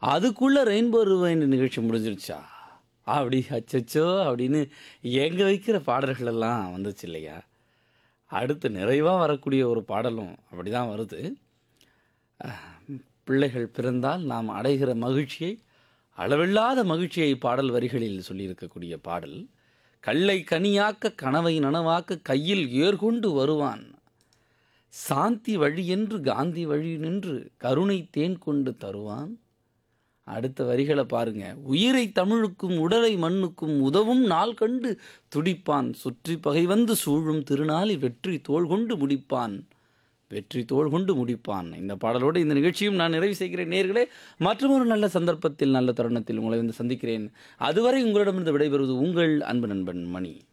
அதுக்குள்ளே rainbow rewind நிகழ்ச்சி முடிஞ்சிருச்சா அப்படி அச்சச்சோ அப்படின்னு எங்க வைக்கிற பாடல்கள் எல்லாம் வந்துச்சு இல்லையா அடுத்து நிறைவாக வரக்கூடிய ஒரு பாடலும் அப்படி தான் வருது அஹ், பிள்ளைகள் பிறந்தால் நாம் அடைகிற மகிழ்ச்சியை அளவில்லாத மகிழ்ச்சியை பாடல் வரிகளில் சொல்லியிருக்கக்கூடிய பாடல் கல்லை கனியாக்க கனவை நனவாக்க கையில் ஏர்கொண்டு வருவான் சாந்தி வழி என்று காந்தி வழி நின்று கருணை தேன் கொண்டு தருவான் அடுத்த வரிகளை பாருங்க உயிரை தமிழுக்கும் உடலை மண்ணுக்கும் உதவும் நாள் கண்டு துடிப்பான் சுற்றி பகை வந்து சூழும் திருநாளி வெற்றி தோள் கொண்டு முடிப்பான் வெற்றி தோள் கொண்டு முடிப்பான் இந்த பாடலோடு இந்த நிகழ்ச்சியும் நான் நிறைவு செய்கிறேன் நேர்களே மற்றொரு நல்ல சந்தர்ப்பத்தில் நல்ல தருணத்தில் உங்களை வந்து சந்திக்கிறேன் அதுவரை உங்களிடமிருந்து விடைபெறுவது உங்கள் அன்பு நண்பன் மணி